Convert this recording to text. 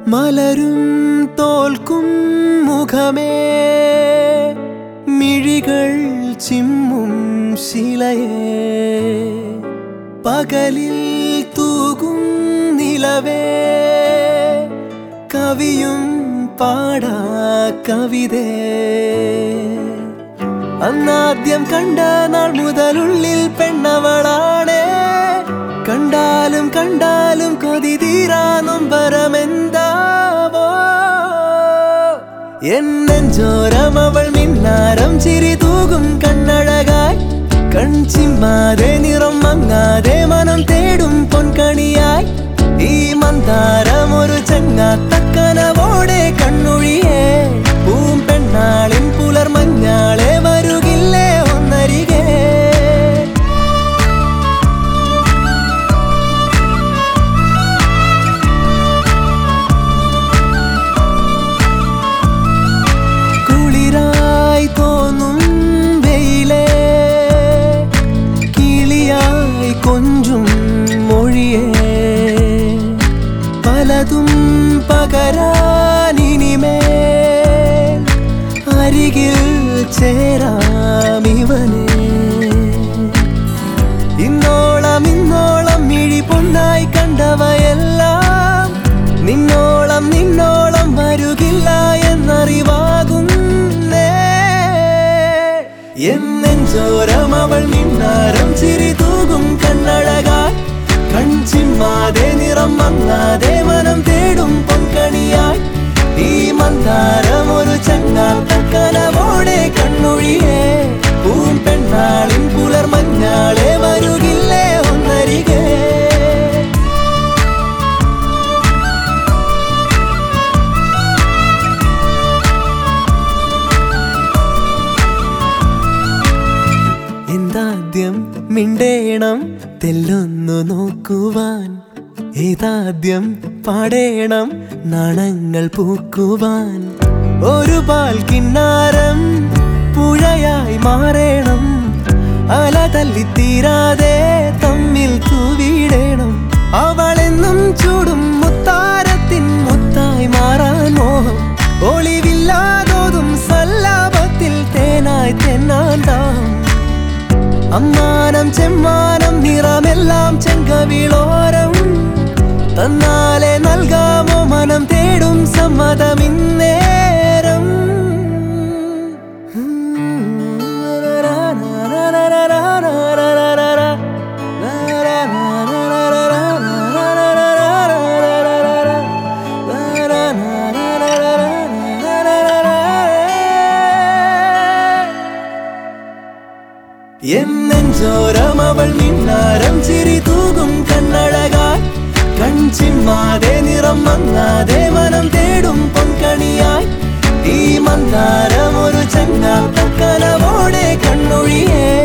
മലരും തോൽക്കും മുഖമേ മിഴികൾ ചിമ്മും ശിലയേ പകലിൽ തൂകും നിലവേ കവിയും പാടാ കവിതേ അന്നാദ്യം കണ്ട നാൾ മുതലുള്ളിൽ പെണ്ണവളാണേ കണ്ടാലും കണ്ടാലും കൊതി തീരാ നൊമ്പരമെന്താവോ എന്നെഞ്ചോരം അവൾ മിന്നാരം ചിരി തൂകും കണ്ണഴകായി കൺചിമ്മാതെ നിറം മങ്ങാതെ മനം തേടും പൊൻകണിയായി ഈ മന്ദാരം ഒരു ചങ്ങാത്തക്കനവോടെ കണ്ണൊഴിയേ പൂം പെണ്ണാളിൻ പുലർ മഞ്ഞാളെ വരുകില്ലേ ഒന്നരികെ കുളിരായി തോന്നും വെയിലേ കിളിയായി കൊഞ്ചും മൊഴിയേ പലതും പകരാനിനിമേ അരികിൽ ചേരാമിവനേ ഇന്നോളം ഇന്നോളം മിഴി പൊന്നായി കണ്ടവയെല്ലാം നിന്നോളം നിന്നോളം വരുകില്ല എന്നറിവാകുന്നേ എന്നെഞ്ചോരം അവൾ മിന്നാരം ചിരി തൂകും കണ്ണഴകായി കൺചിമ്മാതെ നിറം മങ്ങാതെ മനം തേടും പൊൻകണിയായി ഈ മന്ദാരം ഒരു ചങ്ങാത്തക്കനവോടെ കണ്ണൊഴിയേ പൂം പെണ്ണാളിൻ പുലർ മഞ്ഞാളെ വരുകില്ലേ ഒന്നരികെ എന്താദ്യം മിണ്ടേണം തെല്ലൊന്നു നോക്കുവാൻ ഏതാദ്യം പാടേണം നാണങ്ങൾ പൂക്കുവാൻ ഒരു പാൽ കിന്നാരം പുഴയായി മാറേണം അല തല്ലിത്തീരാതെ തമ്മിൽ തൂവിടേണം അവളെന്നും ചൂടും മുത്താരത്തിൻ മുത്തായി മാറാൻ മോഹം ഒളിവില്ലാതോതും സല്ലാപത്തിൽ തേനായി തെന്നാൻ ദാഹം അമ്മാനം ചെമ്മാനം നിറമെല്ലാം ചെങ്കവിളോരം തന്നാലെ നൽകാമോ മനം തേടും സമ്മതമിന്നേരം എന്നെഞ്ചോരം അവൾ മിന്നാരം ചിരി തൂകും കണ്ണഴകായി കൺചിമ്മാതെ നിറം മങ്ങാതെ മനം തേടും പൊൻകണിയായി ഈ മന്ദാരം ഒരു ചങ്ങാത്തക്കനവോടെ കണ്ണൊഴിയേ